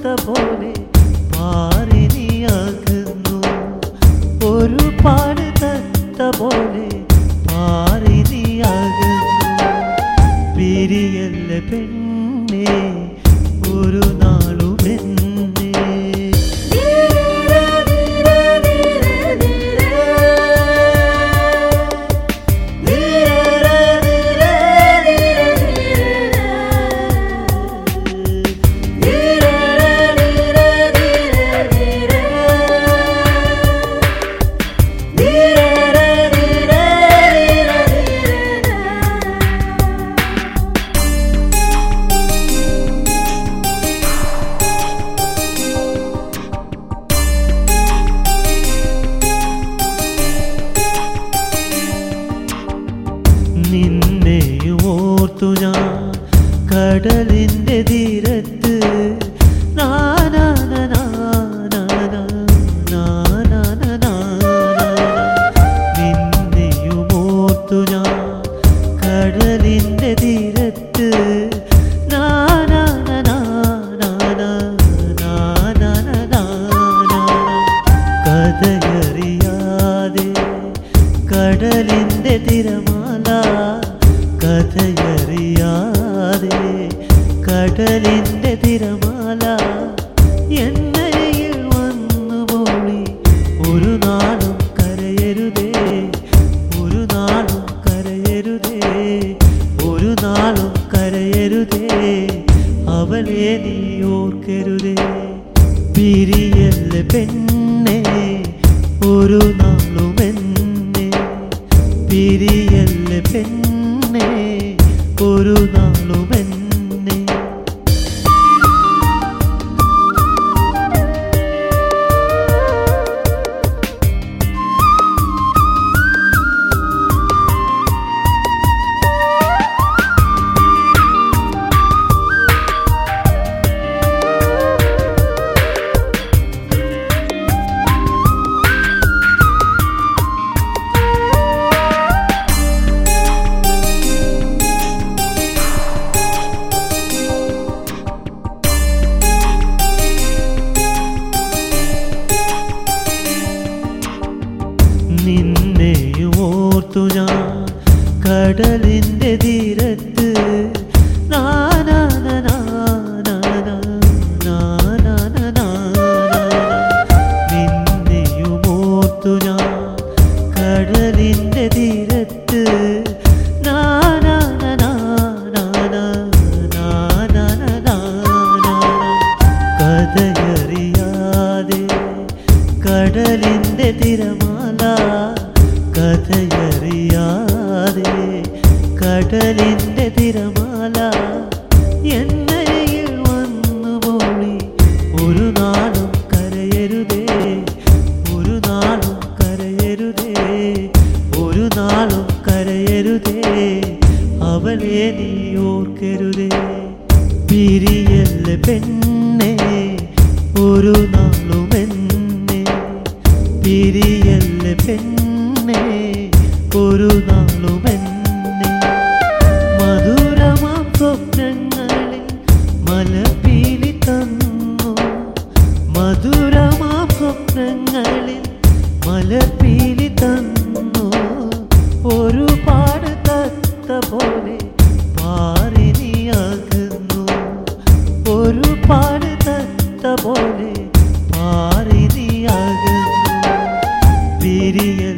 പോലെ പാറിനിയാകുന്നു ഒരുപാട് തത്ത പോലെ പാറിനിയാകുന്നു പിരിയല്ല പെണ്ണേ ഒരു നാളും എന്നെ നിന്നെയും ഓർത്തു ഞാൻ കടലിൻ്റെ തീരത്ത് നാനാനനാ, നാനാ, നാനാനനാ. നിന്നെയും ഓർത്തു ഞാൻ കടലിൻ്റെ തീരത്ത് നാനാനനാ, നാനാ, നാനാനനാ. കഥയറിയാതെ കടലിൻ്റെ തിരമാല കഥയറിയാതെ കടലിൻ്റെ തിരമാല എന്നരികിൽ വന്നു പോളി ഒരു നാളും കരയരുതേ ഒരു നാളും കരയരുതേ ഒരു നാളും കരയരുതേ അവളെ നീ ഓർക്കരുതേ പിരിയല്ല പെണ്ണേ ഒരു നാളും എന്നെ പിരിയല്ല പെണ്ണേ ഒരു നാളും എന്നെ നിന്നെയും ഓർത്തു ഞാൻ കടലിൻ്റെ തീരത്ത് നാനാനനാ, നാനാ, നാനാനനാ. നിന്നെയും ഓർത്തു ഞാൻ കടലിൻ്റെ തീരത്ത് നാനാനനാ, നാനാ, നാനാനനാ. കഥയറിയാതെ കടലിൻ്റെ തിരമാല കഥയറിയാതെ കടലിൻ്റെ തിരമാല എന്നരികിൽ വന്നു പോളി ഒരു നാളും കരയരുതേ ഒരു നാളും കരയരുതേ ഒരു നാളും കരയരുതേ അവളെ നീ ഓർക്കരുതേ പിരിയല്ല പെണ്ണേ ഒരു നാളും എന്നെ പിരിയല്ല പെണ്ണേ ഒരു നാളും എന്നെ മധുരമാം സ്വപ്നങ്ങളിൽ മലപ്പീലി തന്നു മധുരമാം സ്വപ്നങ്ങളിൽ മലപ്പീലി തന്നു ഒരുപാട് തത്ത പോലെ പാറിനിയാകുന്നു ഒരുപാട് തത്ത പോലെ പാറിനിയാകുന്നു പിരിയ